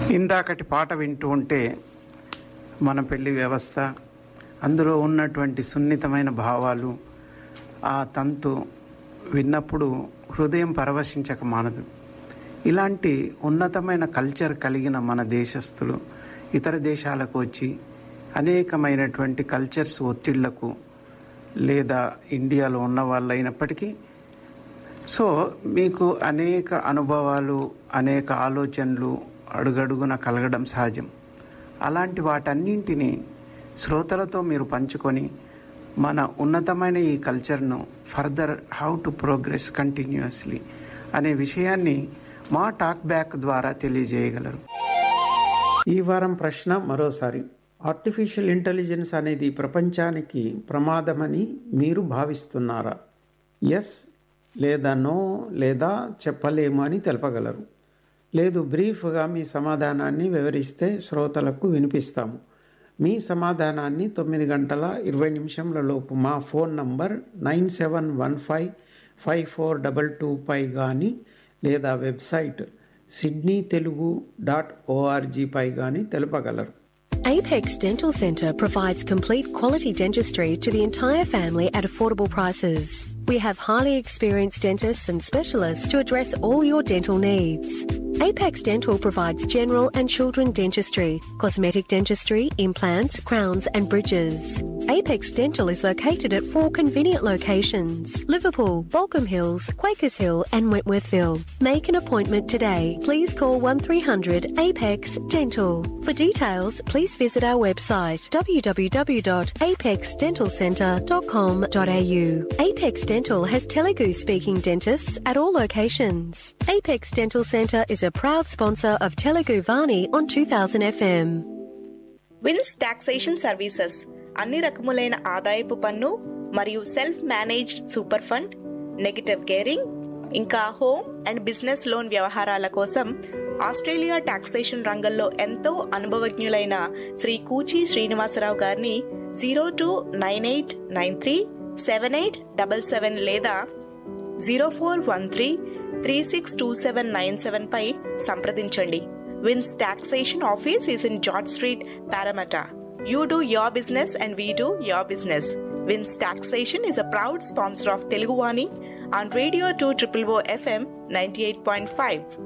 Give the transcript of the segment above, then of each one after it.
ఇందాకటి పాట వింటూ ఉంటే మన పెళ్లి వ్యవస్థ అందులో ఉన్నటువంటి సున్నితమైన భావాలు ఆ తంతు విన్నప్పుడు హృదయం పరవశించక మానదు ఇలాంటి ఉన్నతమైన కల్చర్ కలిగిన మన దేశస్థులు ఇతర దేశాలకు వచ్చి అనేకమైనటువంటి కల్చర్స్ ఒత్తిళ్లకు లేదా ఇండియాలో ఉన్న వాళ్ళు అయినప్పటికీ సో మీకు అనేక అనుభవాలు అనేక ఆలోచనలు అడుగడుగున కలగడం సహజం అలాంటి వాటన్నింటినీ శ్రోతలతో మీరు పంచుకొని మన ఉన్నతమైన ఈ కల్చర్ను further how to progress continuously అనే విషయాన్ని మా టాక్ బ్యాక్ ద్వారా తెలియజేయగలరు ఈ వారం ప్రశ్న మరోసారి ఆర్టిఫిషియల్ ఇంటెలిజెన్స్ అనేది ప్రపంచానికి ప్రమాదమని మీరు భావిస్తున్నారా ఎస్ లేదా నో లేదా చెప్పలేము అని తెలపగలరు లేదు బ్రీఫ్గా మీ సమాధానాన్ని వివరిస్తే శ్రోతలకు వినిపిస్తాము మీ సమాధానాన్ని తొమ్మిది గంటల ఇరవై నిమిషంల లోపు మా phone number nine seven one five five four double two పై కానీ లేదా వెబ్సైట్ సిడ్నీ తెలుగు డాట్ ఓఆర్జీపై కానీ తెలుపగలరు Apex Dental Centre provides complete quality dentistry to the entire family at affordable prices. We have highly experienced dentists and specialists to address all your dental needs. Apex Dental provides general and children dentistry, cosmetic dentistry, implants, crowns, and bridges. Apex Dental is located at four convenient locations Liverpool, Balcombe Hills, Quakers Hill, and Wentworthville. Make an appointment today. Please call 1300 Apex Dental. For details, please visit our website www.apexdentalcentre.com.au. Apex Dental has Telugu speaking dentists at all locations. Apex Dental Centre is a proud sponsor of Telugu Vani on 2000 FM. Wills taxation services అన్ని రకములైన ఆదాయపు పన్ను మరియు self managed super fund negative gearing ఇంకా home and business loan వ్యవహారాల కోసం Australia taxation రంగంలో ఎంతో అనుభవజ్ఞులైన శ్రీ కూచి శ్రీనివాసరావు గారిని zero two nine eight nine three seven eight double seven లేదా zero four one three three six two seven nine seven పై సంప్రదించండి Vince taxation office is in George street Parramatta you do your business and we do your business Vince taxation is a proud sponsor of Teluguwani on Radio 2 Triple O FM 98.5.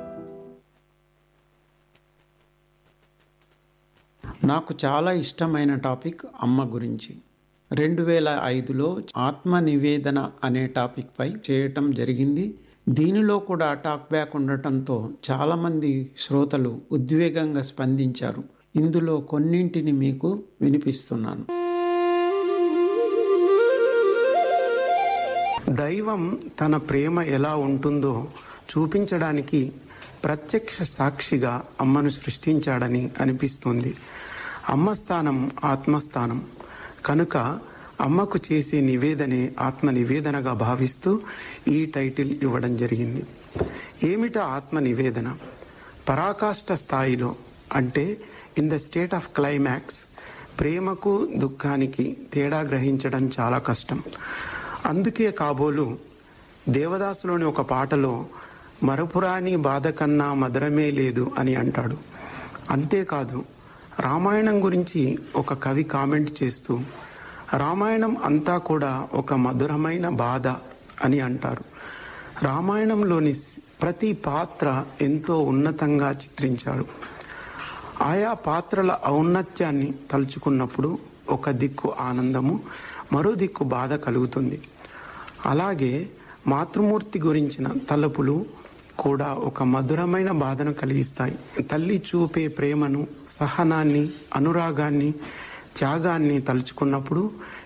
నాకు చాలా ఇష్టమైన topic అమ్మ గురించి రెండు వేల ఐదులో ఆత్మ నివేదన అనే టాపిక్పై చేయటం జరిగింది దీనిలో కూడా టాక్ బ్యాక్ ఉండటంతో చాలామంది శ్రోతలు ఉద్వేగంగా స్పందించారు ఇందులో కొన్నింటిని మీకు వినిపిస్తున్నాను దైవం తన ప్రేమ ఎలా ఉంటుందో చూపించడానికి ప్రత్యక్ష సాక్షిగా అమ్మను సృష్టించాడని అనిపిస్తుంది అమ్మ స్థానం ఆత్మస్థానం కనుక అమ్మకు చేసే నివేదనే ఆత్మ నివేదనగా భావిస్తూ ఈ టైటిల్ ఇవ్వడం జరిగింది ఏమిట ఆత్మ నివేదన పరాకాష్ట స్థాయిలో అంటే in the state of climax ప్రేమకు దుఃఖానికి తేడా గ్రహించడం చాలా కష్టం అందుకే కాబోలు దేవదాసులోని ఒక పాటలో మరపురాని బాధ కన్నా మధురమే లేదు అని అంటాడు అంతేకాదు రామాయణం గురించి ఒక కవి కామెంట్ చేస్తూ రామాయణం అంతా కూడా ఒక మధురమైన బాధ అని అంటారు రామాయణంలోని ప్రతి పాత్ర ఎంతో ఉన్నతంగా చిత్రించాడు ఆయా పాత్రల ఔన్నత్యాన్ని తలుచుకున్నప్పుడు ఒక దిక్కు ఆనందము మరో దిక్కు బాధ కలుగుతుంది అలాగే మాతృమూర్తి గురించిన తలపులు కూడా ఒక మధురమైన బాధను కలిగిస్తాయి తల్లి చూపే ప్రేమను సహనాన్ని అనురాగాన్ని త్యాగాన్ని తలుచుకున్నప్పుడు